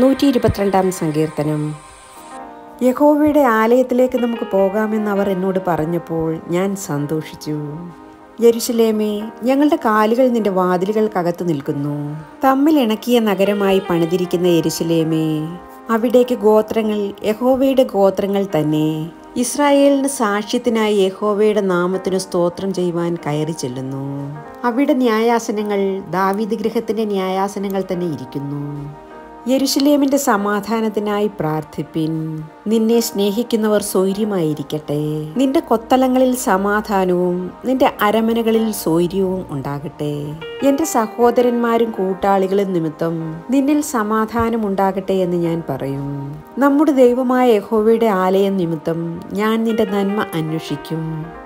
നൂറ്റി ഇരുപത്തിരണ്ടാം സങ്കീർത്തനം യഹോവയുടെ ആലയത്തിലേക്ക് നമുക്ക് പോകാമെന്ന് അവർ എന്നോട് പറഞ്ഞപ്പോൾ ഞാൻ സന്തോഷിച്ചു യെരുശലേമേ ഞങ്ങളുടെ കാലുകൾ നിന്റെ വാതിലുകൾക്കകത്ത് നിൽക്കുന്നു തമ്മിൽ ഇണക്കിയ നഗരമായി പണിതിരിക്കുന്ന യെരുശലേമേ അവിടേക്ക് ഗോത്രങ്ങൾ യഹോവയുടെ ഗോത്രങ്ങൾ തന്നെ ഇസ്രായേലിന് സാക്ഷ്യത്തിനായി യഹോവയുടെ നാമത്തിന് സ്തോത്രം ചെയ്യുവാൻ കയറി ചെല്ലുന്നു അവിടെ ന്യായാസനങ്ങൾ ദാവീദ് ഗൃഹത്തിന്റെ ന്യായാസനങ്ങൾ തന്നെ ഇരിക്കുന്നു യെരുശലേമിന്റെ സമാധാനത്തിനായി പ്രാർത്ഥിപ്പിൻ നിന്നെ സ്നേഹിക്കുന്നവർ സ്വൈര്യമായിരിക്കട്ടെ നിന്റെ കൊത്തളങ്ങളിൽ സമാധാനവും നിന്റെ അരമനകളിൽ സ്വൈര്യവും ഉണ്ടാകട്ടെ എന്റെ സഹോദരന്മാരും കൂട്ടാളികളും നിമിത്തം നിന്നിൽ സമാധാനം ഉണ്ടാകട്ടെ എന്ന് ഞാൻ പറയും നമ്മുടെ ദൈവമായ യഹോവയുടെ ആലയം നിമിത്തം ഞാൻ നിന്റെ നന്മ അന്വേഷിക്കും